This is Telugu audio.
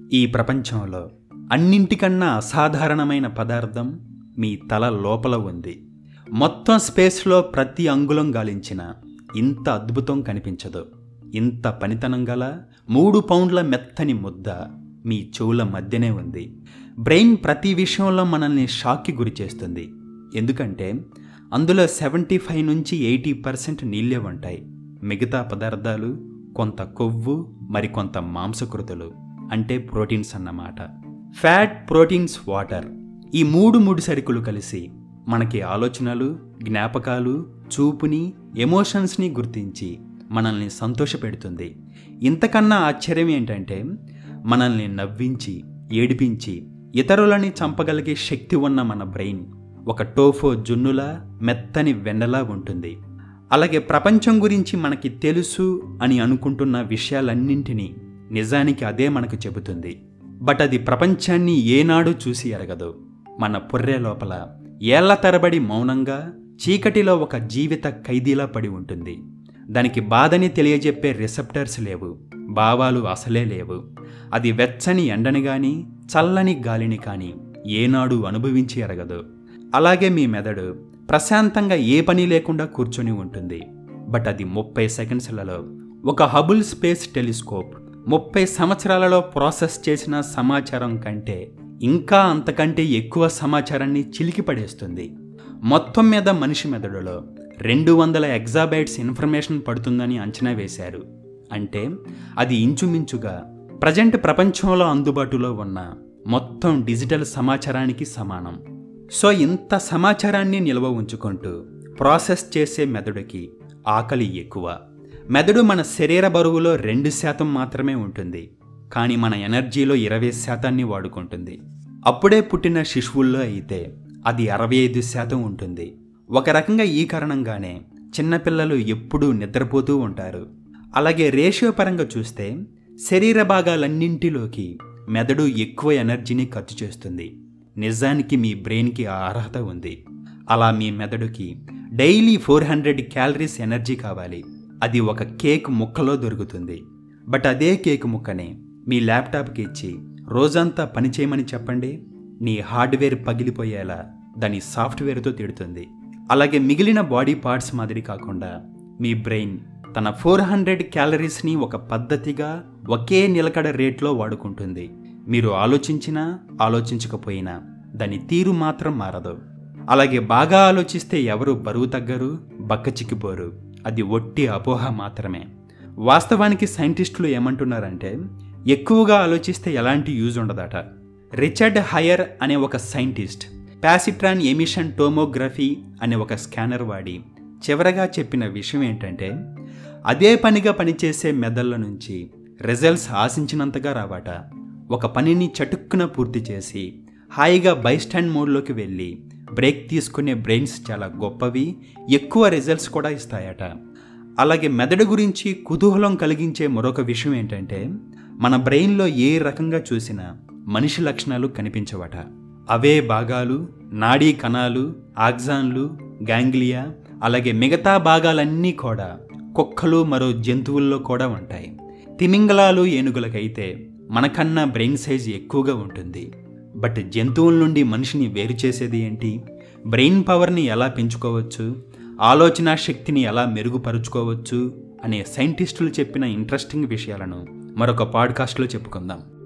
ఈ ప్రపంచంలో అన్నింటికన్నా అసాధారణమైన పదార్థం మీ తల లోపల ఉంది మొత్తం స్పేస్లో ప్రతి అంగుళం గాలించిన ఇంత అద్భుతం కనిపించదు ఇంత పనితనం గల మూడు పౌండ్ల మెత్తని ముద్ద మీ చెవుల మధ్యనే ఉంది బ్రెయిన్ ప్రతి విషయంలో మనల్ని షాక్కి గురి చేస్తుంది ఎందుకంటే అందులో సెవెంటీ ఫైవ్ నుంచి ఎయిటీ పర్సెంట్ నీళ్ళే ఉంటాయి మిగతా పదార్థాలు కొంత కొవ్వు మరికొంత మాంసకృతులు అంటే ప్రోటీన్స్ అన్నమాట ఫ్యాట్ ప్రోటీన్స్ వాటర్ ఈ మూడు ముడి సరుకులు కలిసి మనకి ఆలోచనలు జ్ఞాపకాలు చూపుని ఎమోషన్స్ని గుర్తించి మనల్ని సంతోషపెడుతుంది ఇంతకన్నా ఆశ్చర్యం ఏంటంటే మనల్ని నవ్వించి ఏడిపించి ఇతరులని చంపగలిగే శక్తి ఉన్న మన బ్రెయిన్ ఒక టోఫో జున్నులా మెత్తని వెన్నలా ఉంటుంది అలాగే ప్రపంచం గురించి మనకి తెలుసు అని అనుకుంటున్న విషయాలన్నింటినీ నిజానికి అదే మనకు చెబుతుంది బట్ అది ప్రపంచాన్ని ఏనాడు చూసి ఎరగదు మన పుర్రె లోపల ఏళ్ల తరబడి మౌనంగా చీకటిలో ఒక జీవిత ఖైదీలా పడి ఉంటుంది దానికి బాధని తెలియజెప్పే రిసెప్టర్స్ లేవు భావాలు అసలే లేవు అది వెచ్చని ఎండని గాని చల్లని గాలిని కానీ ఏనాడు అనుభవించి ఎరగదు అలాగే మీ మెదడు ప్రశాంతంగా ఏ పని లేకుండా కూర్చొని ఉంటుంది బట్ అది ముప్పై సెకండ్స్లలో ఒక హబుల్ స్పేస్ టెలిస్కోప్ ముప్పై సంవత్సరాలలో ప్రాసెస్ చేసిన సమాచారం కంటే ఇంకా అంతకంటే ఎక్కువ సమాచారాన్ని చిలికి పడేస్తుంది మొత్తం మీద మనిషి మెదడులో రెండు వందల ఎగ్జాబైట్స్ ఇన్ఫర్మేషన్ పడుతుందని అంచనా వేశారు అంటే అది ఇంచుమించుగా ప్రజెంట్ ప్రపంచంలో అందుబాటులో ఉన్న మొత్తం డిజిటల్ సమాచారానికి సమానం సో ఇంత సమాచారాన్ని నిల్వ ఉంచుకుంటూ ప్రాసెస్ చేసే మెదడుకి ఆకలి ఎక్కువ మెదడు మన శరీర బరువులో రెండు శాతం మాత్రమే ఉంటుంది కానీ మన ఎనర్జీలో ఇరవై శాతాన్ని వాడుకుంటుంది అప్పుడే పుట్టిన శిశువుల్లో అయితే అది అరవై ఐదు శాతం ఉంటుంది ఒక రకంగా ఈ కారణంగానే చిన్నపిల్లలు ఎప్పుడూ నిద్రపోతూ ఉంటారు అలాగే రేషియో పరంగా చూస్తే శరీర భాగాలన్నింటిలోకి మెదడు ఎక్కువ ఎనర్జీని ఖర్చు చేస్తుంది నిజానికి మీ బ్రెయిన్కి ఆ అర్హత ఉంది అలా మీ మెదడుకి daily four hundred calories energy కావాలి అది ఒక కేక్ ముక్కలో దొరుకుతుంది బట్ అదే కేక్ ముక్కనే మీ ల్యాప్టాప్కి ఇచ్చి రోజంతా పని చేయమని చెప్పండి నీ హార్డ్వేర్ పగిలిపోయేలా దాని సాఫ్ట్వేర్తో తిడుతుంది అలాగే మిగిలిన బాడీ పార్ట్స్ మాదిరి కాకుండా మీ బ్రెయిన్ తన ఫోర్ హండ్రెడ్ క్యాలరీస్ని ఒక పద్ధతిగా ఒకే నిలకడ రేట్లో వాడుకుంటుంది మీరు ఆలోచించినా ఆలోచించకపోయినా దాని తీరు మాత్రం మారదు అలాగే బాగా ఆలోచిస్తే ఎవరు బరువు తగ్గరు బక్క చిక్కిపోరు అది ఒట్టి అపోహ మాత్రమే వాస్తవానికి సైంటిస్టులు ఏమంటున్నారంటే ఎక్కువగా ఆలోచిస్తే ఎలాంటి యూజ్ ఉండదట రిచర్డ్ హయర్ అనే ఒక సైంటిస్ట్ ప్యాసిట్రాన్ ఎమిషన్ టోమోగ్రఫీ అనే ఒక స్కానర్ వాడి చివరగా చెప్పిన విషయం ఏంటంటే అదే పనిగా పనిచేసే మెదళ్ళ నుంచి రిజల్ట్స్ ఆశించినంతగా రావట ఒక పనిని చటుక్కున పూర్తి చేసి హాయిగా బైస్టాండ్ మోడ్లోకి వెళ్ళి బ్రేక్ తీసుకునే బ్రెయిన్స్ చాలా గొప్పవి ఎక్కువ రిజల్ట్స్ కూడా ఇస్తాయట అలాగే మెదడు గురించి కుతూహలం కలిగించే మరొక విషయం ఏంటంటే మన బ్రెయిన్లో ఏ రకంగా చూసినా మనిషి లక్షణాలు కనిపించవట అవే భాగాలు నాడీ కణాలు ఆక్సాన్లు గ్యాంగ్లియా అలాగే మిగతా భాగాలన్నీ కూడా కుక్కలు మరో జంతువుల్లో కూడా ఉంటాయి తిమింగలాలు ఏనుగులకైతే మనకన్నా బ్రెయిన్ సైజ్ ఎక్కువగా ఉంటుంది బట్ జంతువుల నుండి మనిషిని వేరు చేసేది ఏంటి బ్రెయిన్ పవర్ని ఎలా పెంచుకోవచ్చు ఆలోచన శక్తిని ఎలా మెరుగుపరుచుకోవచ్చు అనే సైంటిస్టులు చెప్పిన ఇంట్రెస్టింగ్ విషయాలను మరొక పాడ్కాస్ట్లో చెప్పుకుందాం